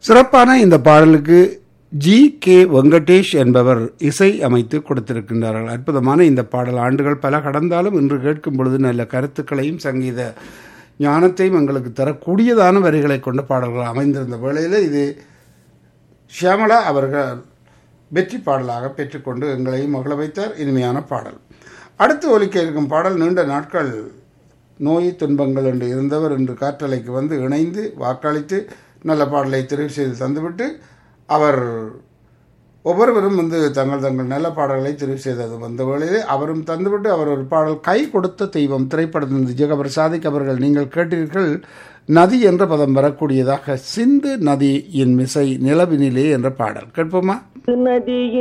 சிறப்பான இந்த பாடலுக்கு ஜி கே வெங்கடேஷ் என்பவர் இசை அமைத்து கொடுத்திருக்கின்றார்கள் அற்புதமான இந்த பாடல் ஆண்டுகள் பல கடந்தாலும் இன்று கேட்கும் பொழுது நல்ல கருத்துக்களையும் சங்கீத ஞானத்தையும் எங்களுக்கு தரக்கூடியதான வரிகளை கொண்ட பாடல்கள் அமைந்திருந்த வேளையில் இது ஷியாமளா அவர்கள் வெற்றி பாடலாக பெற்றுக்கொண்டு எங்களையும் மகள வைத்தார் இனிமையான பாடல் அடுத்து ஒலிக்க இருக்கும் பாடல் நீண்ட நாட்கள் நோய் துன்பங்கள் என்று இருந்தவர் என்று காற்றலைக்கு வந்து இணைந்து வாக்களித்து நல்ல பாடலை தெரிவு செய்து தந்துவிட்டு அவர் ஒவ்வொருவரும் வந்து தங்கள் தங்கள் நல்ல பாடல்களை தெரிவு செய்தது வந்த வேளையிலே அவரும் தந்துவிட்டு அவர் ஒரு பாடல் கை கொடுத்த தெய்வம் திரைப்படத்திலிருந்து ஜெகபர் சாதிக் அவர்கள் நீங்கள் கேட்டீர்கள் நதி என்ற பதம் வரக்கூடியதாக சிந்து நதியின் மிசை நிலவினிலே என்ற பாடல் கேட்போமா நதியின்